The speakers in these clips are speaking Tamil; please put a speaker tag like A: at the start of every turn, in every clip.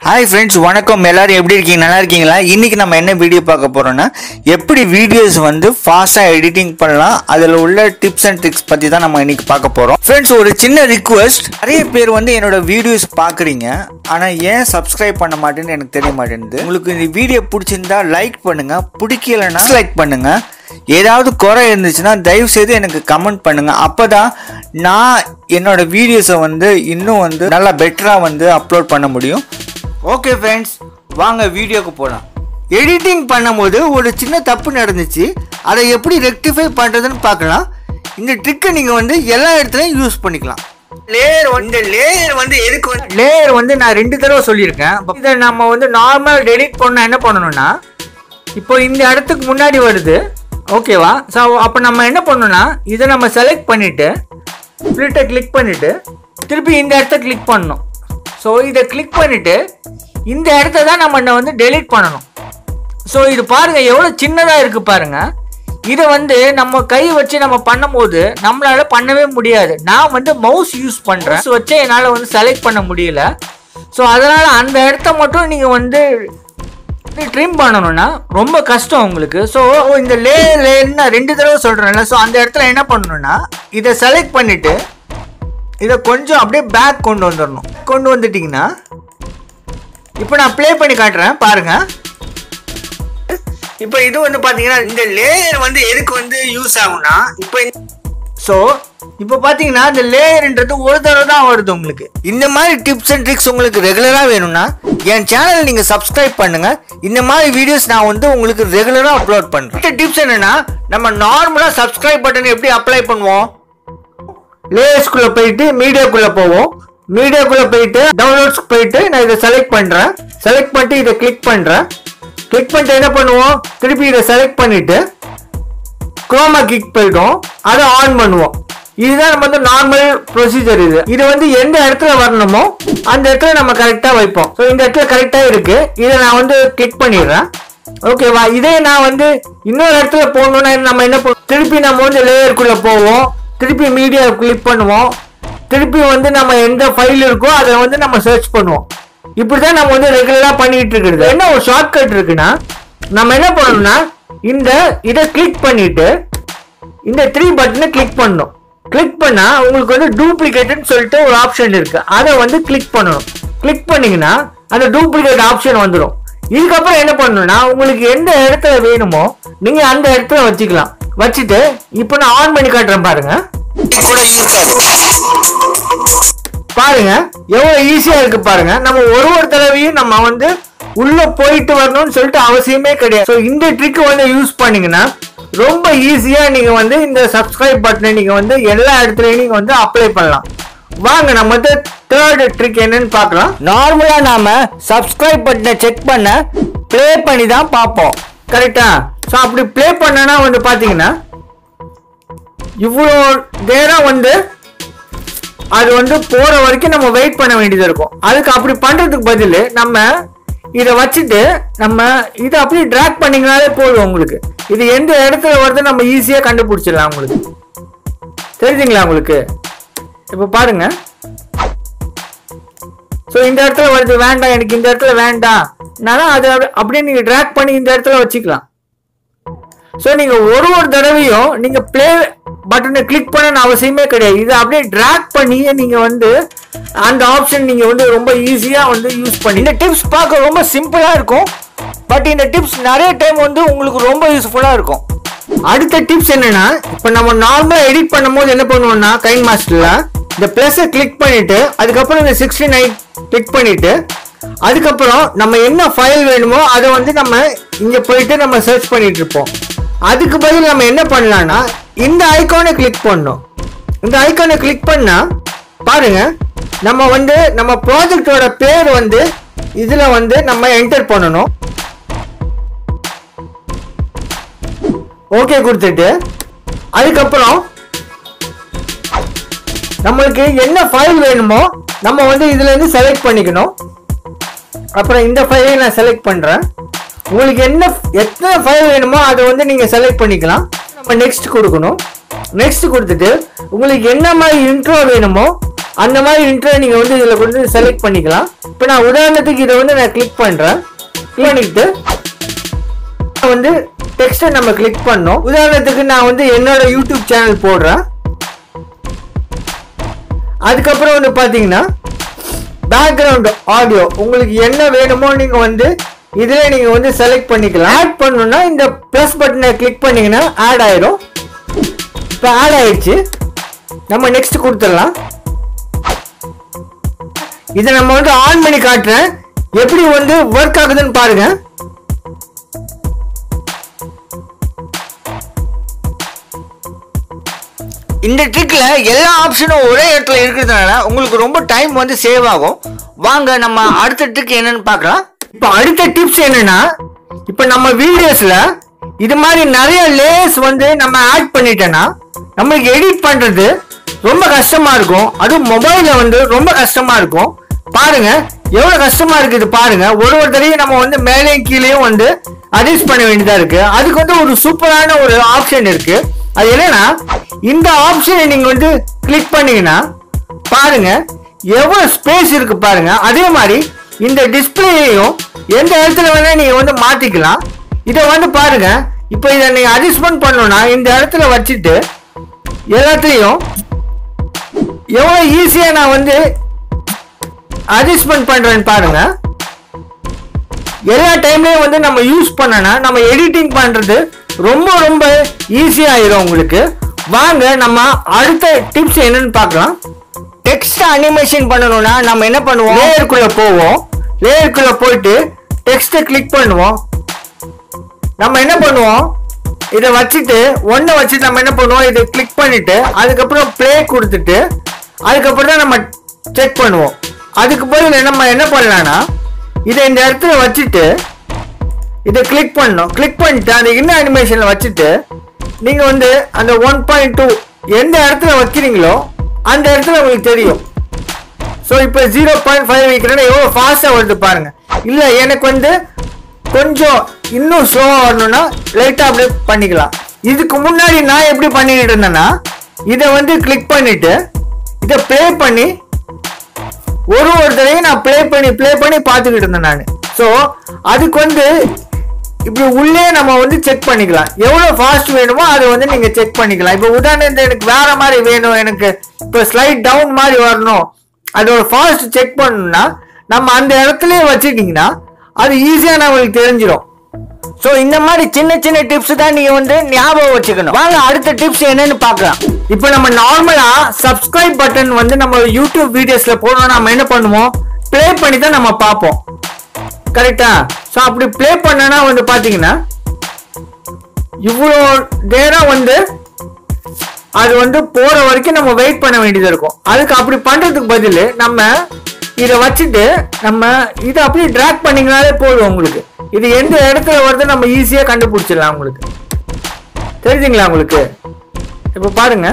A: ஹாய் ஃப்ரெண்ட்ஸ் வணக்கம் எல்லாரும் எப்படி இருக்கீங்க நல்லா இருக்கீங்களா இன்னைக்கு நம்ம என்ன வீடியோ பார்க்க போறோம்னா எப்படி வீடியோஸ் வந்து ஃபாஸ்ட்டாக எடிட்டிங் பண்ணலாம் அதில் உள்ள டிப்ஸ் அண்ட் ட்ரிக்ஸ் பற்றி தான் நம்ம இன்னைக்கு பார்க்க போகிறோம் ஃப்ரெண்ட்ஸ் ஒரு சின்ன ரிக்வெஸ்ட் நிறைய பேர் வந்து என்னோட வீடியோஸ் பார்க்குறீங்க ஆனால் ஏன் சப்ஸ்கிரைப் பண்ண மாட்டேன்னு எனக்கு தெரிய மாட்டேங்குது உங்களுக்கு இந்த வீடியோ பிடிச்சிருந்தா லைக் பண்ணுங்க பிடிக்கலன்னா லைக் பண்ணுங்க ஏதாவது குறை இருந்துச்சுன்னா தயவு செய்து எனக்கு கமெண்ட் பண்ணுங்க அப்பதான் நான் என்னோட வீடியோஸை வந்து இன்னும் வந்து நல்லா பெட்டராக வந்து அப்லோட் பண்ண முடியும் ஓகே ஃப்ரெண்ட்ஸ் வாங்க வீடியோக்கு போகலாம் எடிட்டிங் பண்ணும்போது ஒரு சின்ன தப்பு நடந்துச்சு அதை எப்படி ரெக்டிஃபை பண்ணுறதுன்னு பார்க்கலாம் இந்த ட்ரிக்கை நீங்கள் வந்து எல்லா இடத்துலையும் யூஸ் பண்ணிக்கலாம் லேயர் இந்த லேயர் வந்து எதுக்கு வந்து லேயர் வந்து நான் ரெண்டு தடவை சொல்லியிருக்கேன் இதை நம்ம வந்து நார்மல் டெலிட் பண்ண என்ன பண்ணணும்னா இப்போ இந்த இடத்துக்கு முன்னாடி வருது ஓகேவா ஸோ அப்போ நம்ம என்ன பண்ணணும்னா இதை நம்ம செலக்ட் பண்ணிவிட்டு ஃபில்ட்டை கிளிக் பண்ணிவிட்டு திருப்பி இந்த இடத்த கிளிக் பண்ணணும் ஸோ இதை கிளிக் பண்ணிவிட்டு இந்த இடத்த தான் நம்ம இன்னும் வந்து டெலீட் பண்ணணும் ஸோ இது பாருங்கள் எவ்வளோ சின்னதாக இருக்குது பாருங்கள் இதை வந்து நம்ம கை வச்சு நம்ம பண்ணும்போது நம்மளால பண்ணவே முடியாது நான் வந்து மவுஸ் யூஸ் பண்ணுறேன் வச்சு என்னால் வந்து செலக்ட் பண்ண முடியல ஸோ அதனால் அந்த இடத்த மட்டும் நீங்கள் வந்து ட்ரிம் பண்ணணும்னா ரொம்ப கஷ்டம் உங்களுக்கு ஸோ இந்த லே லேன்னு நான் ரெண்டு தடவை சொல்கிறேன்ல ஸோ அந்த இடத்துல என்ன பண்ணணும்னா இதை செலக்ட் பண்ணிவிட்டு இதை கொஞ்சம் அப்படியே பேக் கொண்டு வந்துடணும் கொண்டு வந்துட்டிங்கன்னா இப்போ நான் ப்ளே பண்ணி காட்டுறேன் பாருங்க இப்போ இது வந்து பார்த்தீங்கன்னா இந்த லேயர் வந்து எதுக்கு வந்து யூஸ் ஆகும்னா இப்போ ஸோ இப்போ பார்த்தீங்கன்னா இந்த லேயர்ன்றது ஒரு தடவை தான் வருது உங்களுக்கு இந்த மாதிரி டிப்ஸ் அண்ட் ட்ரிக்ஸ் உங்களுக்கு ரெகுலராக வேணும்னா என் சேனல் நீங்கள் சப்ஸ்கிரைப் பண்ணுங்க இந்த மாதிரி வீடியோஸ் நான் வந்து உங்களுக்கு ரெகுலராக அப்லோட் பண்ணுறேன் இந்த டிப்ஸ் என்னன்னா நம்ம நார்மலாக சப்ஸ்கிரைப் பட்டன் எப்படி அப்ளை பண்ணுவோம் லேயர்ஸ்குள்ளே போயிட்டு மீடியாக்குள்ளே போவோம் மீடியாக்குள்ளே போயிட்டு டவுன்லோட்ஸ்க்கு போயிட்டு நான் இதை செலக்ட் பண்ணுறேன் செலக்ட் பண்ணிட்டு இதை கிளிக் பண்ணுறேன் கிளிக் பண்ணிட்டு என்ன பண்ணுவோம் திருப்பி இதை செலக்ட் பண்ணிட்டு குரோமா கிளிக் போயிடும் அதை ஆன் பண்ணுவோம் இதுதான் நம்ம வந்து நார்மல் ப்ரொசீஜர் இது இது வந்து எந்த இடத்துல வரணுமோ அந்த இடத்துல நம்ம கரெக்டாக வைப்போம் ஸோ இந்த இடத்துல கரெக்டாக இருக்கு இதை நான் வந்து கிளிக் பண்ணிடுறேன் ஓகேவா இதே நான் வந்து இன்னொரு இடத்துல போகணும்னா நம்ம என்ன பண்ணுவோம் திருப்பி நம்ம வந்து லேயருக்குள்ளே போவோம் திருப்பி மீடியா கிளிக் பண்ணுவோம் திருப்பி வந்து நம்ம எந்த ஃபைல் இருக்கோ அதை வந்து நம்ம சர்ச் பண்ணுவோம் இப்படிதான் நம்ம வந்து ரெகுலராக பண்ணிட்டு இருக்கிறது என்ன ஒரு ஷார்ட்கட் இருக்குன்னா நம்ம என்ன பண்ணணும்னா இந்த இதை கிளிக் பண்ணிட்டு இந்த த்ரீ பட்டனை கிளிக் பண்ணணும் கிளிக் பண்ணா உங்களுக்கு வந்து டூப்ளிகேட்னு சொல்லிட்டு ஒரு ஆப்ஷன் இருக்கு அதை வந்து கிளிக் பண்ணணும் கிளிக் பண்ணீங்கன்னா அந்த டூப்ளிகேட் ஆப்ஷன் வந்துடும் இதுக்கப்புறம் என்ன பண்ணணும்னா உங்களுக்கு எந்த இடத்துல வேணுமோ நீங்க அந்த இடத்துல வச்சுக்கலாம் வச்சுட்டு இப்போ நான் ஆன் பண்ணி காட்டுறேன் பாருங்க
B: கூட இருக்காது
A: பாருங்க எவ்வளவு ஈஸியா இருக்கு பாருங்க நம்ம ஒரு ஒரு தடவையும் நம்ம வந்து உள்ள போயிட்டு வரணும்னு சொல்லிட்டு அவசியமே கிடையாது ஸோ இந்த ட்ரிக் வந்து யூஸ் பண்ணீங்கன்னா ரொம்ப ஈஸியா நீங்க வந்து இந்த சப்ஸ்கிரைப் பட்டனை நீங்க வந்து எல்லா இடத்துலயும் நீங்க வந்து அப்ளை பண்ணலாம் வாங்க நம்ம வந்து தேர்ட் ட்ரிக் என்னன்னு பார்க்கலாம் நார்மலா நாம சப்ஸ்கிரைப் பட்டனை செக் பண்ண ப்ளே பண்ணி தான் பார்ப்போம் கரெக்டா ஸோ அப்படி ப்ளே பண்ணனா வந்து பாத்தீங்கன்னா இவ்வளோ நேரம் வந்து அது வந்து போற வரைக்கும் நம்ம வெயிட் பண்ண வேண்டியது இருக்கும் அதுக்கு அப்படி பண்றதுக்கு பதில் நம்ம இதை வச்சுட்டு நம்ம இதை அப்படியே ட்ராக் பண்ணீங்கனாலே போதும் உங்களுக்கு இது எந்த இடத்துல வருது நம்ம ஈஸியாக கண்டுபிடிச்சிடலாம் உங்களுக்கு தெரிஞ்சுங்களா உங்களுக்கு இப்போ பாருங்க ஸோ இந்த இடத்துல வருது வேண்டாம் எனக்கு இந்த இடத்துல வேண்டாம் அது அப்படி- அப்படியே நீங்கள் ட்ராக் பண்ணி இந்த இடத்துல வச்சுக்கலாம் ஸோ நீங்க ஒரு ஒரு தடவையும் நீங்க ப்ளே பட்டனை கிளிக் பண்ணணும் அவசியமே கிடையாது இதை அப்படியே ட்ராக் பண்ணி நீங்க வந்து அந்த ஆப்ஷன் நீங்க வந்து ரொம்ப ஈஸியா வந்து யூஸ் பண்ணி இந்த டிப்ஸ் பார்க்க ரொம்ப சிம்பிளா இருக்கும் பட் இந்த டிப்ஸ் நிறைய டைம் வந்து உங்களுக்கு ரொம்ப யூஸ்ஃபுல்லா இருக்கும் அடுத்த டிப்ஸ் என்னன்னா இப்போ நம்ம நார்மலா எடிட் பண்ணும்போது என்ன பண்ணுவோம்னா கைன் மாஸ்டர்ல இந்த ப்ளஸ்ஸை கிளிக் பண்ணிட்டு அதுக்கப்புறம் இந்த சிக்ஸ்டி நைன் கிளிக் பண்ணிட்டு அதுக்கப்புறம் நம்ம என்ன ஃபைல் வேணுமோ அதை வந்து நம்ம இங்க போயிட்டு நம்ம சர்ச் பண்ணிட்டு இருப்போம் அதுக்கு பதில் நம்ம என்ன பண்ணலாம்னா இந்த ஐகானை கிளிக் பண்ணணும் இந்த ஐகானை கிளிக் பண்ணா பாருங்க நம்ம வந்து நம்ம ப்ராஜெக்டோட பேர் வந்து இதுல வந்து நம்ம என்டர் பண்ணணும் ஓகே கொடுத்துட்டு அதுக்கப்புறம் நம்மளுக்கு என்ன ஃபைல் வேணுமோ நம்ம வந்து இதுல இருந்து செலக்ட் பண்ணிக்கணும் அப்புறம் இந்த ஃபைலை நான் செலக்ட் பண்றேன் உங்களுக்கு என்ன எத்தனை ஃபைல் வேணுமோ அதை வந்து நீங்க செலக்ட் பண்ணிக்கலாம் நம்ம நெக்ஸ்ட் கொடுக்கணும் நெக்ஸ்ட் கொடுத்துட்டு உங்களுக்கு என்ன மாதிரி இன்ட்ரோ வேணுமோ
B: அந்த மாதிரி இன்ட்ரோ நீங்கள் வந்து இதில் வந்து செலக்ட் பண்ணிக்கலாம் இப்போ நான் உதாரணத்துக்கு இதை வந்து நான் கிளிக் பண்ணுறேன் கிளிக் பண்ணிக்கிட்டு வந்து டெக்ஸ்ட்டை நம்ம கிளிக் பண்ணோம் உதாரணத்துக்கு நான் வந்து என்னோட யூடியூப் சேனல் போடுறேன் அதுக்கப்புறம் வந்து பார்த்தீங்கன்னா பேக்ரவுண்ட் ஆடியோ உங்களுக்கு என்ன வேணுமோ நீங்கள் வந்து இதில் நீங்கள் வந்து செலக்ட் பண்ணிக்கலாம் ஆட் பண்ணணும்னா இந்த ப்ளஸ் பட்டனை கிளிக் பண்ணீங்கன்னா ஆட் ஆயிடும் இப்போ ஆட் ஆயிடுச்சு நம்ம நெக்ஸ்ட் கொடுத்துடலாம் இதை நம்ம வந்து ஆன் பண்ணி காட்டுறேன் எப்படி வந்து ஒர்க் ஆகுதுன்னு பாருங்க
A: இந்த ட்ரிக்ல எல்லா ஆப்ஷனும் ஒரே இடத்துல இருக்கிறதுனால உங்களுக்கு ரொம்ப டைம் வந்து சேவ் ஆகும் வாங்க நம்ம அடுத்த ட்ரிக் என்னன்னு பார்க்கலாம்
B: இப்போ அடுத்த டிப்ஸ் என்னன்னா இப்போ நம்ம வீடியோஸ்ல இது மாதிரி நிறைய லேயர்ஸ் வந்து நம்ம ஆட் பண்ணிட்டோன்னா நம்மளுக்கு எடிட் பண்றது ரொம்ப கஷ்டமா இருக்கும் அதுவும் மொபைல்ல வந்து ரொம்ப கஷ்டமா இருக்கும் பாருங்க எவ்வளவு கஷ்டமா இருக்குது பாருங்க ஒரு ஒரு தடவையும் நம்ம வந்து மேலேயும் கீழேயும் வந்து அட்ஜஸ்ட் பண்ண வேண்டியதா இருக்கு அதுக்கு வந்து ஒரு சூப்பரான ஒரு ஆப்ஷன் இருக்கு அது என்னன்னா இந்த ஆப்ஷனை நீங்க வந்து கிளிக் பண்ணீங்கன்னா பாருங்க எவ்வளவு ஸ்பேஸ் இருக்கு பாருங்க அதே மாதிரி இந்த டிஸ்பிளேயையும் எந்த இடத்துல வேணா நீங்க வந்து மாத்திக்கலாம் இதை வந்து பாருங்க இப்போ இதை நீங்க அட்ஜஸ்ட்மெண்ட் பண்ணணும்னா இந்த இடத்துல வச்சுட்டு எல்லாத்தையும் எவ்வளவு ஈஸியா நான் வந்து அட்ஜஸ்ட்மெண்ட் பண்றேன்னு பாருங்க எல்லா டைம்லயும் வந்து நம்ம யூஸ் பண்ணனா நம்ம எடிட்டிங் பண்றது ரொம்ப ரொம்ப ஈஸியா ஆயிரும் உங்களுக்கு வாங்க நம்ம அடுத்த டிப்ஸ் என்னன்னு பார்க்கலாம்
A: டெக்ஸ்ட் அனிமேஷன் பண்ணணும்னா நம்ம என்ன பண்ணுவோம்
B: லேயருக்குள்ள போவோம் லேயருக்குள்ள போயிட்டு டெக்ஸ்ட்டை கிளிக் பண்ணுவோம் நம்ம என்ன பண்ணுவோம் இதை வச்சுட்டு ஒன்றை வச்சுட்டு நம்ம என்ன பண்ணுவோம் இதை கிளிக் பண்ணிட்டு அதுக்கப்புறம் ப்ளே கொடுத்துட்டு அதுக்கப்புறம் தான் நம்ம செக் பண்ணுவோம் அதுக்கு பதில் நம்ம என்ன பண்ணலாம்னா இதை இந்த இடத்துல வச்சுட்டு இதை கிளிக் பண்ணணும் கிளிக் பண்ணிட்டு அந்த இன்ன அனிமேஷனில் வச்சுட்டு நீங்கள் வந்து அந்த ஒன் பாயிண்ட் டூ எந்த இடத்துல வைக்கிறீங்களோ அந்த இடத்துல உங்களுக்கு தெரியும் ஸோ இப்போ ஜீரோ பாயிண்ட் ஃபைவ் வைக்கிறேன்னா எவ்வளோ ஃபாஸ்ட்டாக வருது பாருங்க இல்லை எனக்கு வந்து கொஞ்சம் இன்னும் ஸ்லோவாக வரணும்னா லைட்டாக அப்படியே பண்ணிக்கலாம் இதுக்கு முன்னாடி நான் எப்படி பண்ணிக்கிட்டு இருந்தேன்னா இதை வந்து கிளிக் பண்ணிட்டு இதை ப்ளே பண்ணி ஒரு ஒரு தடவையும் நான் ப்ளே பண்ணி ப்ளே பண்ணி பார்த்துக்கிட்டு இருந்தேன் நான் ஸோ அதுக்கு வந்து இப்படி உள்ளே நம்ம வந்து செக் பண்ணிக்கலாம் எவ்வளோ ஃபாஸ்ட் வேணுமோ அதை வந்து நீங்கள் செக் பண்ணிக்கலாம் இப்போ உதாரணத்துக்கு எனக்கு வேற மாதிரி வேணும் எனக்கு இப்போ ஸ்லைட் டவுன் மாதிரி வரணும் அதோட ஃபாஸ்ட் செக் பண்ணணும்னா நம்ம அந்த இடத்துலயே வச்சுக்கிட்டிங்கன்னா அது ஈஸியாக நம்மளுக்கு தெரிஞ்சிடும்
A: ஸோ இந்த மாதிரி சின்ன சின்ன டிப்ஸ் தான் நீங்க வந்து ஞாபகம் வச்சுக்கணும் வாங்க அடுத்த டிப்ஸ் என்னன்னு பார்க்கலாம்
B: இப்போ நம்ம நார்மலா சப்ஸ்கிரைப் பட்டன் வந்து நம்ம யூடியூப் வீடியோஸ்ல போடணும் நம்ம என்ன பண்ணுவோம் ப்ளே பண்ணி தான் நம்ம பார்ப்போம் கரெக்டா ஸோ அப்படி ப்ளே பண்ணனா வந்து பாத்தீங்கன்னா இவ்வளோ நேரம் வந்து அது வந்து போற வரைக்கும் நம்ம வெயிட் பண்ண வேண்டியது இருக்கும் அதுக்கு அப்படி பண்றதுக்கு பதில் நம்ம இதை வச்சுட்டு நம்ம இதை அப்படியே ட்ராக் பண்ணீங்கனாலே போதும் உங்களுக்கு இது எந்த இடத்துல வருது நம்ம ஈஸியாக கண்டுபிடிச்சிடலாம் உங்களுக்கு தெரியுதுங்களா உங்களுக்கு இப்போ பாருங்க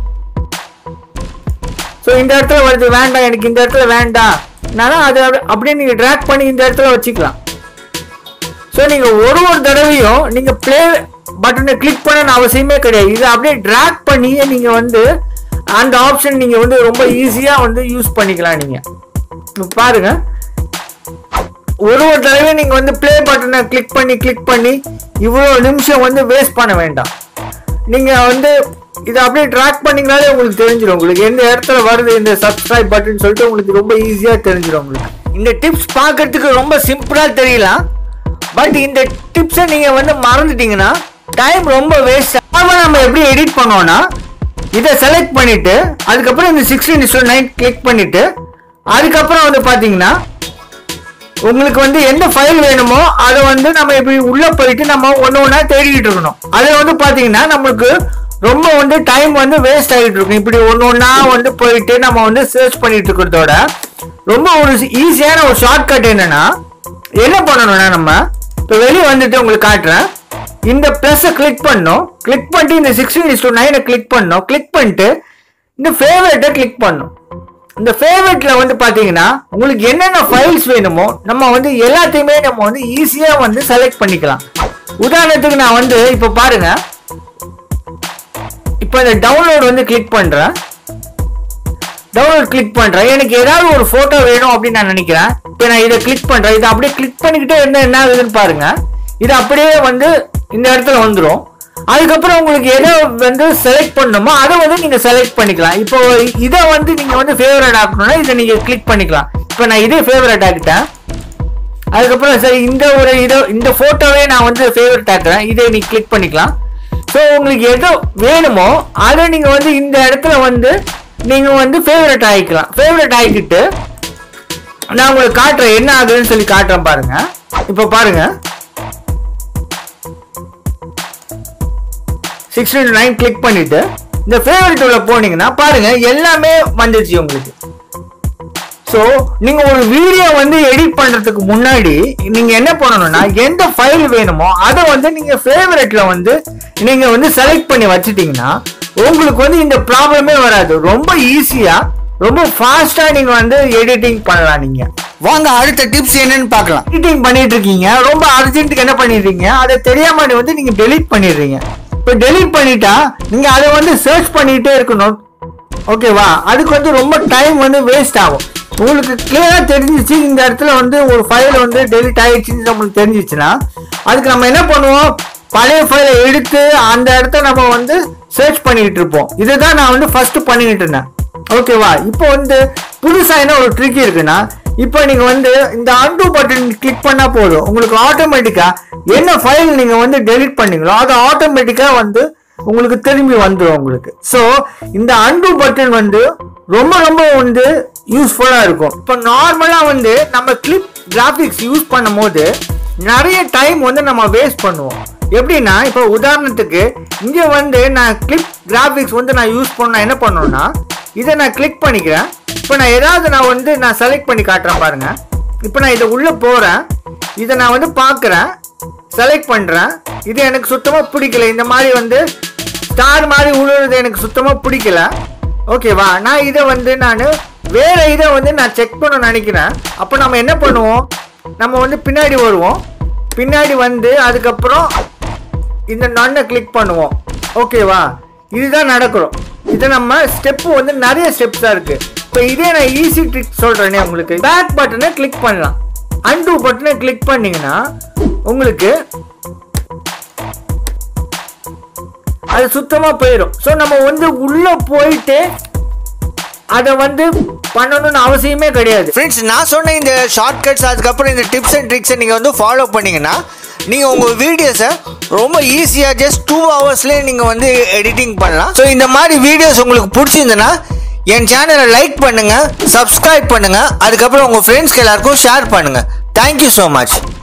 B: ஸோ இந்த இடத்துல வருது வேண்டாம் எனக்கு இந்த இடத்துல வேண்டாம் நான் அதை அப்படி- அப்படியே நீங்கள் ட்ராக் பண்ணி இந்த இடத்துல வச்சுக்கலாம் ஸோ நீங்கள் ஒரு ஒரு தடவையும் நீங்கள் ப்ளே பட்டனை கிளிக் பண்ணணும்னு அவசியமே கிடையாது இதை அப்படியே ட்ராக் பண்ணியே நீங்கள் வந்து அந்த ஆப்ஷன் நீங்கள் வந்து ரொம்ப ஈஸியாக வந்து யூஸ் பண்ணிக்கலாம் நீங்கள் இப்போ பாருங்க ஒரு ஒரு தடவையும் நீங்கள் வந்து ப்ளே பட்டனை கிளிக் பண்ணி கிளிக் பண்ணி இவ்வளோ நிமிஷம் வந்து வேஸ்ட் பண்ண வேண்டாம் நீங்கள் வந்து இதை அப்படியே ட்ராக் பண்ணீங்கனாலே உங்களுக்கு தெரிஞ்சிடும் உங்களுக்கு எந்த இடத்துல வருது இந்த சப்ஸ்கிரைப் பட்டன் சொல்லிட்டு உங்களுக்கு ரொம்ப ஈஸியாக தெரிஞ்சிடும் உங்களுக்கு
A: இந்த டிப்ஸ் பார்க்கறதுக்கு ரொம்ப சிம்பிளா தெரியலாம் பட் இந்த டிப்ஸை நீங்க வந்து மறந்துட்டீங்கன்னா டைம் ரொம்ப வேஸ்ட்
B: நார்மலாக நம்ம எப்படி எடிட் பண்ணோம்னா இதை செலக்ட் பண்ணிட்டு அதுக்கப்புறம் இந்த சிக்ஸ்டீன் இஸ்டோ நைன் கிளிக் பண்ணிட்டு அதுக்கப்புறம் வந்து பார்த்தீங்கன்னா உங்களுக்கு வந்து எந்த ஃபைல் வேணுமோ அதை வந்து நம்ம இப்படி உள்ள போயிட்டு நம்ம ஒன்று ஒன்றா தேடிக்கிட்டு இருக்கணும் அது வந்து பார்த்தீங்கன்னா நம்மளுக்கு ரொம்ப வந்து டைம் வந்து வேஸ்ட் ஆகிட்டு இருக்கும் இப்படி ஒன்று ஒன்றா வந்து போயிட்டு நம்ம வந்து சர்ச் பண்ணிட்டு இருக்கிறதோட ரொம்ப ஒரு ஈஸியான ஒரு ஷார்ட்கட் என்னன்னா என்ன பண்ணணும்னா நம்ம இப்போ வெளியே வந்துட்டு உங்களுக்கு காட்டுறேன் இந்த ப்ளஸ்ஸை கிளிக் பண்ணணும் கிளிக் பண்ணிட்டு இந்த சிக்ஸ்டீன் இஸ் டூ நைனை கிளிக் பண்ணணும் கிளிக் பண்ணிட்டு இந்த ஃபேவரட்டை கிளிக் பண்ணணும் இந்த ஃபேவரட்ல வந்து பாத்தீங்கன்னா உங்களுக்கு என்னென்ன ஃபைல்ஸ் வேணுமோ நம்ம வந்து எல்லாத்தையுமே நம்ம வந்து ஈஸியா வந்து செலக்ட் பண்ணிக்கலாம் உதாரணத்துக்கு நான் வந்து இப்போ பாருங்க இப்போ இந்த டவுன்லோட் வந்து கிளிக் பண்றேன் டவுன்லோட் கிளிக் பண்றேன் எனக்கு ஏதாவது ஒரு போட்டோ வேணும் அப்படின்னு நான் நினைக்கிறேன் இப்போ நான் இதை கிளிக் பண்றேன் இதை அப்படியே கிளிக் பண்ணிக்கிட்டே இருந்தா என்ன ஆகுதுன்னு பாருங்க இது அப்படியே வந்து இந்த இடத்துல வந்துடும் அதுக்கப்புறம் உங்களுக்கு எதை வந்து செலக்ட் பண்ணணுமோ அதை வந்து நீங்க செலக்ட் பண்ணிக்கலாம் இப்போ இதை வந்து நீங்க வந்து ஃபேவரட் ஆக்கணும்னா இதை நீங்க கிளிக் பண்ணிக்கலாம் இப்போ நான் இதே ஃபேவரட் ஆக்கிட்டேன் அதுக்கப்புறம் சரி இந்த ஒரு இதோ இந்த போட்டோவே நான் வந்து ஃபேவரட் ஆக்குறேன் இதை நீ கிளிக் பண்ணிக்கலாம் ஸோ உங்களுக்கு எது வேணுமோ அதை நீங்க வந்து இந்த இடத்துல வந்து நீங்க வந்து ஃபேவரட் ஆகிக்கலாம் ஃபேவரட் ஆகிக்கிட்டு நான் உங்களுக்கு காட்டுறேன் என்ன ஆகுதுன்னு சொல்லி காட்டுறேன் பாருங்க இப்போ பாருங்க சிக்ஸ்டி நைன் கிளிக் பண்ணிட்டு இந்த ஃபேவரட் உள்ள போனீங்கன்னா பாருங்க எல்லாமே வந்துச்சு உங்களுக்கு ஸோ நீங்க ஒரு வீடியோ வந்து எடிட் பண்றதுக்கு முன்னாடி நீங்க என்ன பண்ணணும்னா எந்த ஃபைல் வேணுமோ அதை வந்து நீங்க ஃபேவரட்ல வந்து நீங்க வந்து செலக்ட் பண்ணி வச்சிட்டீங்கன்னா உங்களுக்கு வந்து இந்த ப்ராப்ளமே வராது ரொம்ப ஈஸியா ரொம்ப ஃபாஸ்டா நீங்க வந்து எடிட்டிங் பண்ணலாம் நீங்க
A: வாங்க அடுத்த டிப்ஸ் என்னன்னு பார்க்கலாம்
B: எடிட்டிங் பண்ணிட்டு இருக்கீங்க ரொம்ப அர்ஜென்ட்டுக்கு என்ன பண்ணிடுறீங்க அதை தெரியாம நீ வந்து நீங்க டெலீட் பண்ணிடுறீங்க இப்போ டெலீட் பண்ணிட்டா நீங்க அதை வந்து சர்ச் பண்ணிட்டே இருக்கணும் ஓகேவா அதுக்கு வந்து ரொம்ப டைம் வந்து வேஸ்ட் ஆகும் உங்களுக்கு கிளியரா தெரிஞ்சிச்சு இந்த இடத்துல வந்து ஒரு ஃபைல் வந்து டெலிட் ஆயிடுச்சுன்னு நம்மளுக்கு தெரிஞ்சிச்சுன்னா அதுக்கு நம்ம என்ன பண்ணுவோம் பழைய ஃபைலை எடுத்து அந்த இடத்த நம்ம வந்து சர்ச் பண்ணிட்டு இருப்போம் இதுதான் நான் வந்து ஃபர்ஸ்ட் பண்ணிட்டு இருந்தேன் ஓகேவா இப்போ வந்து புதுசா என்ன ஒரு ட்ரிக் இருக்குன்னா இப்போ நீங்க வந்து இந்த அன்டூ பட்டன் கிளிக் பண்ணா போதும் உங்களுக்கு ஆட்டோமேட்டிக்கா என்ன ஃபைல் நீங்க வந்து டெலீட் பண்ணீங்களோ அது ஆட்டோமேட்டிக்கா வந்து உங்களுக்கு திரும்பி வந்துடும் உங்களுக்கு ஸோ இந்த அன்டூ பட்டன் வந்து ரொம்ப ரொம்ப வந்து யூஸ்ஃபுல்லா இருக்கும் இப்போ நார்மலா வந்து நம்ம கிளிப் கிராஃபிக்ஸ் யூஸ் பண்ணும்போது நிறைய டைம் வந்து நம்ம வேஸ்ட் பண்ணுவோம் எப்படின்னா இப்போ உதாரணத்துக்கு இங்கே வந்து நான் கிளிப் கிராஃபிக்ஸ் வந்து நான் யூஸ் பண்ண என்ன பண்ணணும்னா இதை நான் கிளிக் பண்ணிக்கிறேன் இப்போ நான் ஏதாவது நான் வந்து நான் செலக்ட் பண்ணி காட்டுறேன் பாருங்க இப்போ நான் இதை உள்ளே போகிறேன் இதை நான் வந்து பார்க்குறேன் செலக்ட் பண்ணுறேன் இது எனக்கு சுத்தமாக பிடிக்கல இந்த மாதிரி வந்து ஸ்டார் மாதிரி உழுவுறது எனக்கு சுத்தமாக பிடிக்கல ஓகேவா நான் இதை வந்து நான் வேற இதை வந்து நான் செக் பண்ண நினைக்கிறேன் அப்போ நம்ம என்ன பண்ணுவோம் நம்ம வந்து பின்னாடி வருவோம் பின்னாடி வந்து அதுக்கப்புறம் இந்த நன்னை கிளிக் பண்ணுவோம் ஓகேவா இதுதான் நடக்கிறோம் இது நம்ம ஸ்டெப்பு வந்து நிறைய ஸ்டெப்ஸாக இருக்கு இப்போ இதே நான் ஈஸி ட்ரிக் சொல்கிறேனே உங்களுக்கு பேக் பட்டனை கிளிக் பண்ணலாம் அன்டூ பட்டனை கிளிக் பண்ணீங்கன்னா உங்களுக்கு அது சுத்தமாக போயிடும் ஸோ நம்ம வந்து உள்ளே போயிட்டு அதை வந்து பண்ணணும்னு அவசியமே கிடையாது
A: ஃப்ரெண்ட்ஸ் நான் சொன்ன இந்த ஷார்ட்கட்ஸ் அதுக்கப்புறம் இந்த டிப்ஸ் அண்ட் ட்ரிக்ஸை நீங்கள் வந்து ஃபாலோ பண்ணீங்கன்னா நீங்கள் உங்கள் வீடியோஸை ரொம்ப ஈஸியாக ஜஸ்ட் டூ ஹவர்ஸ்லேயே நீங்கள் வந்து எடிட்டிங் பண்ணலாம் ஸோ இந்த மாதிரி வீடியோஸ் உங்களுக்கு பிடிச்சிருந்ததுன்னா என் சேனலை லைக் பண்ணுங்கள் சப்ஸ்கிரைப் பண்ணுங்கள் அதுக்கப்புறம் உங்கள் ஃப்ரெண்ட்ஸ்க்கு எல்லாருக்கும் ஷேர் பண்ணுங்கள் தேங்க்யூ ஸோ மச்